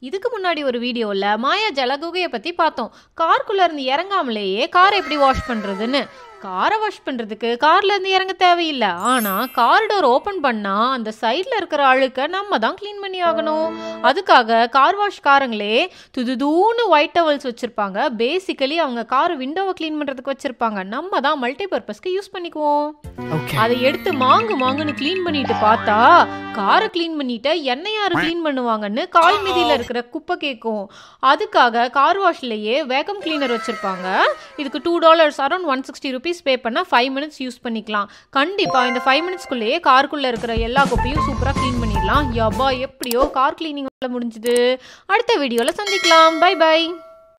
இதுக்கு முன்னாடி ஒரு வீடியோவில் மாயா ஜலகுகையை பற்றி பார்த்தோம் கார்க்குள்ளே இருந்து இறங்காமலேயே காரை எப்படி வாஷ் பண்ணுறதுன்னு காரை வாஷ் பண்ணுறதுக்கு கார்ல இருந்து இறங்க தேவையில்லை ஆனால் கார் டோர் ஓப்பன் பண்ணால் அந்த சைடில் இருக்கிற அழுக்க நம்ம தான் க்ளீன் பண்ணி ஆகணும் அதுக்காக கார் வாஷ் காரங்களே துதுதூன்னு ஒயிட் டவல்ஸ் வச்சுருப்பாங்க பேசிக்கலி அவங்க கார் விண்டோவை க்ளீன் பண்ணுறதுக்கு வச்சுருப்பாங்க நம்ம தான் மல்டி பர்பஸ்க்கு யூஸ் பண்ணிக்குவோம் Okay. அதை எடுத்து மாங்கு மாங்குன்னு க்ளீன் பண்ணிட்டு பார்த்தா காரை க்ளீன் பண்ணிட்டு என்ன யாரு க்ளீன் பண்ணுவாங்கன்னு கால் மீதியில் இருக்கிற குப்பை கேட்கும் அதுக்காக கார் வாஷ்லயே வேகம் கிளீனர் வச்சிருப்பாங்க இதுக்கு two dollars around one sixty rupees pay பண்ணால் ஃபைவ் மினிட்ஸ் யூஸ் பண்ணிக்கலாம் கண்டிப்பாக இந்த ஃபைவ் மினிட்ஸ்க்குள்ளேயே காருக்குள்ளே இருக்கிற எல்லா குப்பையும் சூப்பராக க்ளீன் பண்ணிடலாம் யப்பா எப்படியோ கார் கிளீனிங் முடிஞ்சுது அடுத்த வீடியோவில் சந்திக்கலாம் பை பை